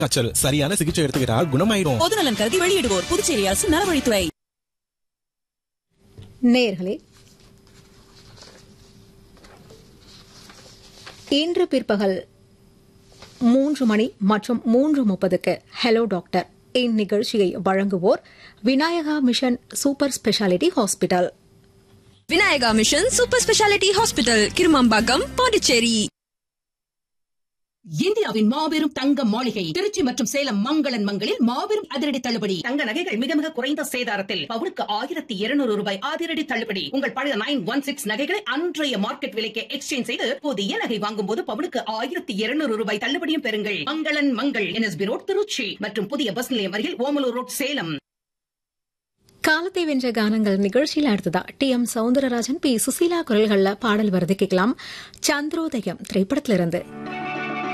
காய்ச்சல் சரியான சிகிச்சை எடுத்துக்கிட்டா குணமாயிரும் பொதுநலன் கருதி வெளியிடுவோர் புதுச்சேரி அரசு நலவழித்துறை நேர்களே இன்று பிற்பகல் மூன்று மணி மற்றும் மூன்று முப்பதுக்கு ஹலோ டாக்டர் இந்நிகழ்ச்சியை வழங்குவோர் Vinayaka mission super speciality hospital Vinayaka mission super speciality hospital Kirumampakkam Pondicherry இந்தியாவின் மாபெரும் தங்க மாளிகை திருச்சி மற்றும் சேலம் மங்களன் மங்களில் மாபெரும் அதிரடி தள்ளுபடி தங்க நகைகள் மிக மிக குறைந்த சேதாரத்தில் பவுனுக்கு ஆயிரத்தி இருநூறு ரூபாய் அதிரடி தள்ளுபடி உங்கள் பழைய நைன் ஒன் சிக்ஸ் நகைகளை அன்றைய மார்க்கெட் விலைக்கு எக்ஸ்சேஞ்ச் செய்து புதிய நகை வாங்கும் போது பவுனுக்கு ஆயிரத்தி இருநூறு ரூபாய் தள்ளுபடியும் பெறுங்கள் மங்களன் மங்கள் என்எஸ்பி ரோட் திருச்சி மற்றும் புதிய பஸ் நிலையம் அருகில் ஓமலூர் ரோட் சேலம் காலத்தை வென்ற கானங்கள் நிகழ்ச்சியில் அடுத்ததா T M Soundararajan P Susheela குரல்கள்ல பாடல் வருது கேட்கலாம் சந்திரோதயம் திரைப்படத்திலிருந்து